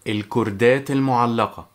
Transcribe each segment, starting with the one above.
الكوردات المعلقة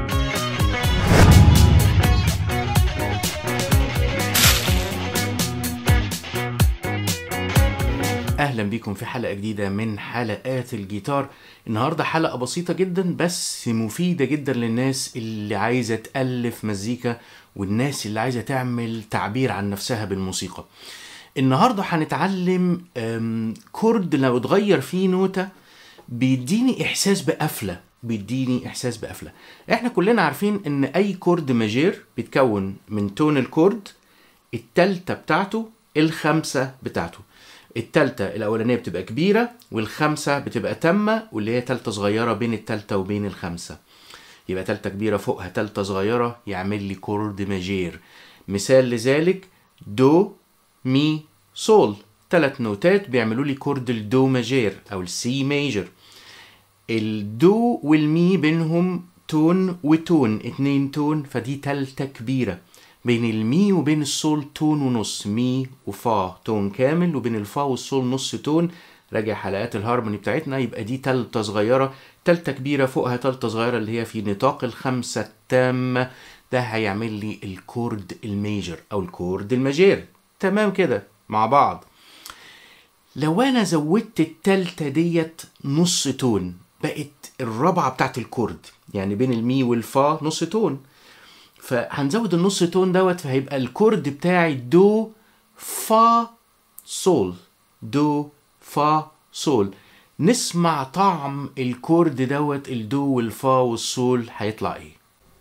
اهلا بيكم في حلقة جديدة من حلقات الجيتار النهاردة حلقة بسيطة جدا بس مفيدة جدا للناس اللي عايزة تألف مزيكا والناس اللي عايزة تعمل تعبير عن نفسها بالموسيقى النهاردة هنتعلم أم، كورد لو اتغير فيه نوتة بيديني احساس بقفلة بيديني احساس بقفلة احنا كلنا عارفين ان اي كورد ماجير بيتكون من تون الكورد التالتة بتاعته الخمسة بتاعته التالتة الأولانية بتبقى كبيرة والخمسة بتبقى تامة واللي هي تالتة صغيرة بين التالتة وبين الخمسة يبقى تالتة كبيرة فوقها تالتة صغيرة يعمل لي كورد ماجير مثال لذلك دو مي سول تلات نوتات بيعملوا لي كورد الدو ماجير أو السي ماجر الدو والمي بينهم تون وتون اتنين تون فدي تالتة كبيرة بين المي وبين السول تون ونص مي وفا تون كامل وبين الفا والسول نص تون راجع حلقات الهارموني بتاعتنا يبقى دي تالتة صغيرة تالتة كبيرة فوقها تالتة صغيرة اللي هي في نطاق الخمسة التامة ده هيعمل لي الكورد الميجر أو الكورد الماجير تمام كده مع بعض لو انا زودت التالتة ديت نص تون بقت الرابعة بتاعت الكورد يعني بين المي والفا نص تون فهنزود النص تون دوت فهيبقى الكورد بتاعي دو فا سول دو فا سول نسمع طعم الكورد دوت الدو والفا والسول هيطلع ايه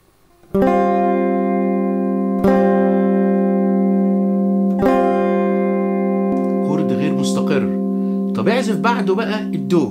كورد غير مستقر طب اعزف بعده بقى الدو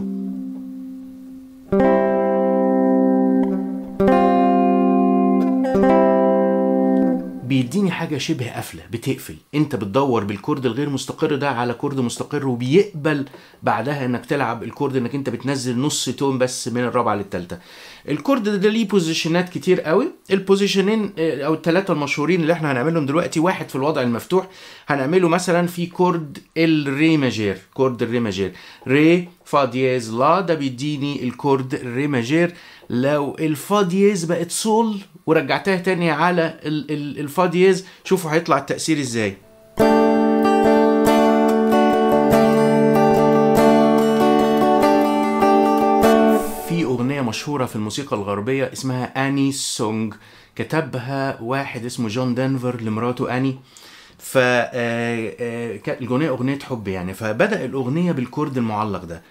بيديني حاجة شبه قافلة بتقفل انت بتدور بالكورد الغير مستقر ده على كورد مستقر وبيقبل بعدها انك تلعب الكورد انك انت بتنزل نص تون بس من الرابعة للتالتة الكورد ده, ده ليه بوزيشنات كتير قوي البوزيشنين اه، او الثلاثة المشهورين اللي احنا هنعملهم دلوقتي واحد في الوضع المفتوح هنعمله مثلا في كورد الري ماجير كورد الري ماجير ري فا دياز لا ده بيديني الكورد الري ماجير لو الفا دياز بقت سول ورجعتها تاني على ال- ال- الفا دياز شوفوا هيطلع التأثير ازاي في أغنية مشهورة في الموسيقى الغربية اسمها أني سونج كتبها واحد اسمه جون دنفر لمراته أني ف آه، آه، كانت الأغنية أغنية حب يعني فبدأ الأغنية بالكورد المعلق ده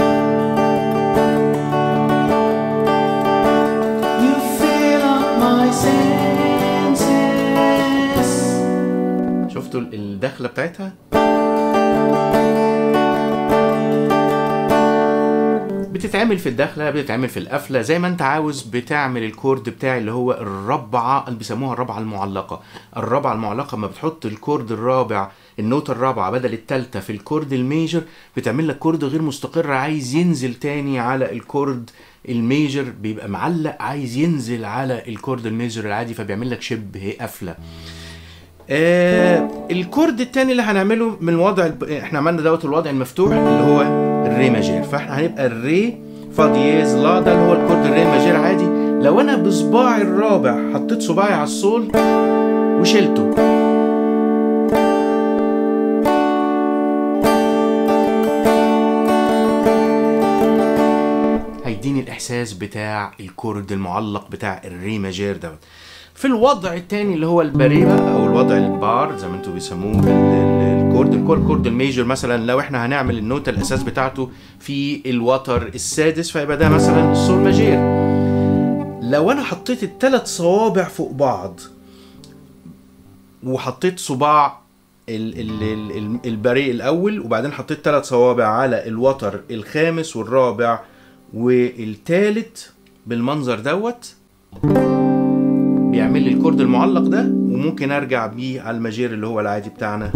You fill up my senses شفتوا ال- الدخلة بتاعتها؟ بتتعمل في الدخلة بتتعمل في القفلة زي ما انت عاوز بتعمل الكورد بتاعي اللي هو الرابعة اللي بيسموها الرابعة المعلقة الرابعة المعلقة لما بتحط الكورد الرابع النوتة الرابعة بدل التالتة في الكورد الميجر بتعمل لك كورد غير مستقر عايز ينزل تاني على الكورد الميجر بيبقى معلق عايز ينزل على الكورد الميجر العادي فبيعمل لك شبه قفلة آه الكورد التاني اللي هنعمله من الوضع الب... احنا عملنا دوت الوضع المفتوح اللي هو الري ماجير فاحنا هنبقى الري فا دياز لا ده اللي هو الكورد الري ماجير عادي لو انا بصباعي الرابع حطيت صباعي على السول وشلته هيديني الاحساس بتاع الكورد المعلق بتاع الري ماجير دوت في الوضع التاني اللي هو الباريبا او الوضع البار زي ما انتم بيسموه ال- ال- الكورد الكورد كورد الميجر مثلا لو احنا هنعمل النوتة الاساس بتاعته في الوتر السادس فيبقى ده مثلا السول ماجير لو انا حطيت الثلاث صوابع فوق بعض وحطيت صباع ال ال ال ال الباري الاول وبعدين حطيت ثلاث صوابع على الوتر الخامس والرابع والثالث بالمنظر دوت بيعمل لي الكورد المعلق ده وممكن ارجع بيه على الماجير اللي هو العادي بتاعنا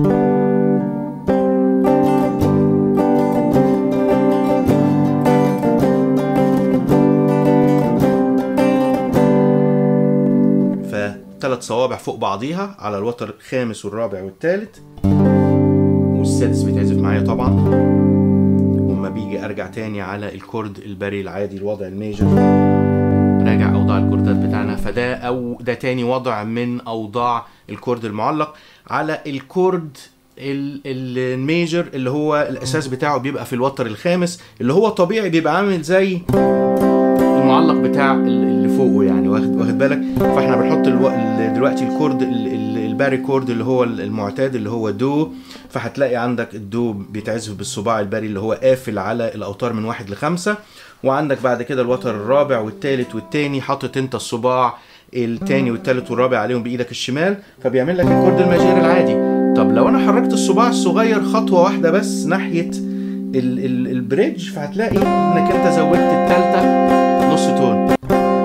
ثلاث صوابع فوق بعضيها على الوتر الخامس والرابع والثالث والسادس بيتعزف معايا طبعا وما فبيجي ارجع تاني على الكورد الباري العادي الوضع الميجر راجع اوضاع الكوردات بتاعنا فده او ده تاني وضع من اوضاع الكورد المعلق على الكورد ال- ال- الميجر اللي هو الاساس بتاعه بيبقى في الوتر الخامس اللي هو طبيعي بيبقى عامل زي المعلق بتاع ال- اللي فوقه يعني واخد واخد بالك فاحنا بنحط الو... ال- دلوقتي الكورد ال- ال- الباري كورد اللي هو ال- المعتاد اللي هو دو فهتلاقي عندك الدو بيتعزف بالصباع الباري اللي هو قافل على الاوتار من واحد لخمسة وعندك بعد كده الوتر الرابع والتالت والتاني حاطط انت الصباع التاني والتالت والرابع عليهم بايدك الشمال فبيعمل لك الكورد الماجير العادي طب لو انا حركت الصباع الصغير خطوه واحده بس ناحيه ال ال البريدج فهتلاقي انك انت زودت التالتة نص تون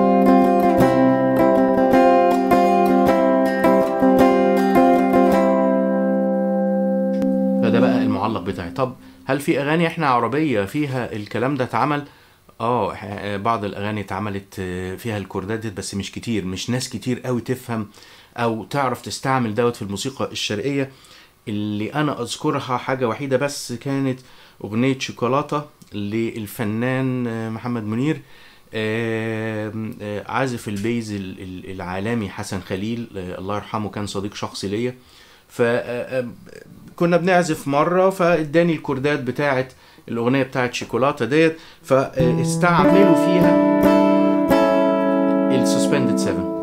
فده بقى المعلق بتاعي طب هل في اغاني احنا عربيه فيها الكلام ده اتعمل اه إح- بعض الاغاني اتعملت آه، فيها الكوردات دي بس مش كتير مش ناس كتير قوي تفهم او تعرف تستعمل دوت في الموسيقى الشرقيه اللي انا اذكرها حاجه وحيده بس كانت اغنيه شوكولاته للفنان آه، محمد منير آم، آه، عازف البيز ال- ال- العالمي حسن خليل آه، الله يرحمه كان صديق شخصي ليا فكنا بنعزف مره فاداني الكوردات بتاعت الاغنيه بتاعت شوكولاته ديت فاستعملوا فيها السسبندد 7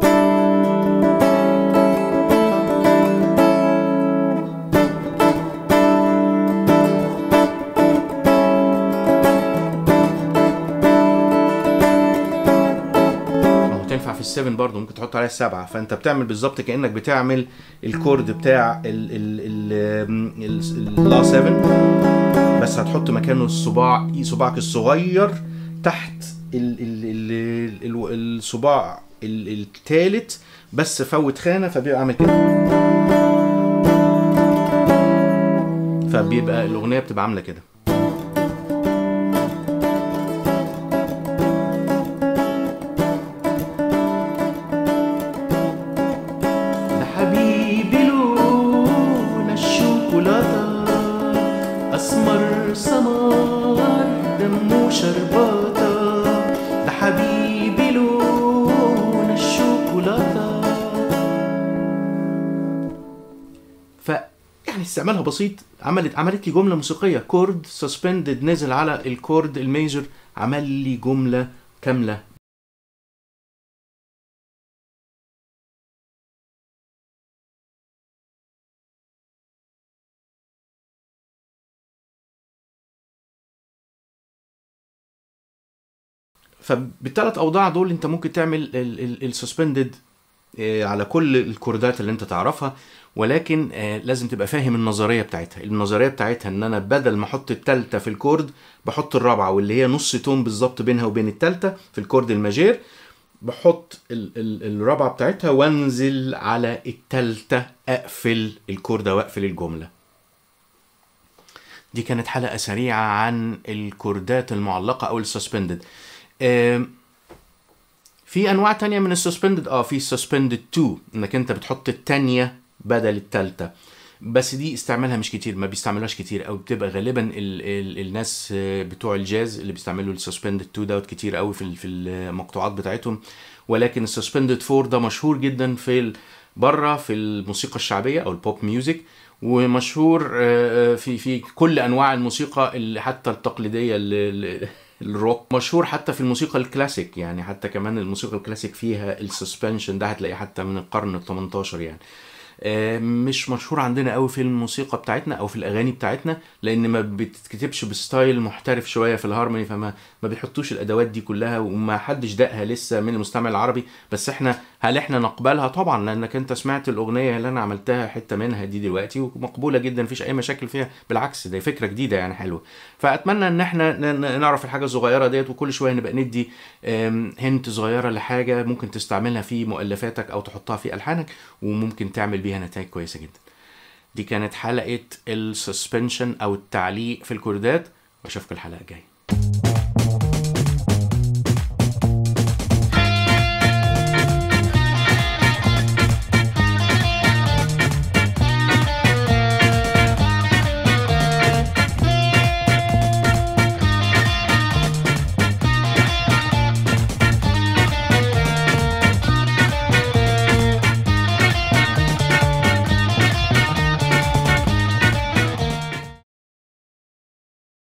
ما هو تنفع في السفن برضه ممكن تحط عليها السبعة فانت بتعمل بالظبط كانك بتعمل الكورد بتاع ال ال ال ال اللا 7 بس هتحط مكانه الصباع صباعك الصغير تحت ال ال ال ال الصباع ال- التالت بس فوت خانة فبيبقى عامل كده فبيبقى الأغنية بتبقى عاملة كده ده حبيبي لون الشوكولاتة أسمر سمر دمه شرباتة ده حبيبي لون الشوكولاتة ف يعني استعمالها بسيط عملت عملت لي جمله موسيقيه كورد سسبندد نزل على الكورد الميجر عمل لي جمله كامله فبالثلاث اوضاع دول انت ممكن تعمل السسبندد على كل الكوردات اللي انت تعرفها ولكن آه، لازم تبقى فاهم النظريه بتاعتها النظريه بتاعتها ان انا بدل ما احط التالتة في الكورد بحط الرابعه واللي هي نص تون بالظبط بينها وبين التالتة في الكورد الماجير بحط ال ال الرابعه بتاعتها وانزل على التالتة اقفل الكوردة واقفل الجمله دي كانت حلقه سريعه عن الكوردات المعلقه او السسبندد في انواع تانية من السسبندد اه في السسبندد 2 انك انت بتحط التانية بدل التالتة بس دي استعمالها مش كتير ما بيستعملوهاش كتير او بتبقى غالبا ال ال الناس آه، بتوع الجاز اللي بيستعملوا السسبندد 2 دوت كتير قوي في ال- في المقطوعات بتاعتهم ولكن السسبندد 4 ده مشهور جدا في ال- بره في الموسيقى الشعبيه او البوب ميوزك ومشهور آه، آه، في في كل انواع الموسيقى اللي حتى التقليديه اللي اللي- الروك مشهور حتى في الموسيقى الكلاسيك يعني حتى كمان الموسيقى الكلاسيك فيها السسبنشن ده هتلاقيه حتى من القرن ال 18 يعني آه، مش مشهور عندنا قوي في الموسيقى بتاعتنا او في الاغاني بتاعتنا لان ما بتتكتبش بستايل محترف شويه في الهارموني فما ما بيحطوش الادوات دي كلها وما حدش دقها لسه من المستمع العربي بس احنا هل احنا نقبلها طبعا لانك انت سمعت الاغنيه اللي انا عملتها حته منها دي دلوقتي ومقبوله جدا مفيش اي مشاكل فيها بالعكس دي فكره جديده يعني حلوه فاتمنى ان احنا ن- ن- نعرف الحاجه الصغيره ديت وكل شويه نبقى ندي آم، هنت صغيره لحاجه ممكن تستعملها في مؤلفاتك او تحطها في الحانك وممكن تعمل بيها نتائج كويسه جدا دي كانت حلقه السسبنشن او التعليق في الكوردات واشوفكم الحلقه الجايه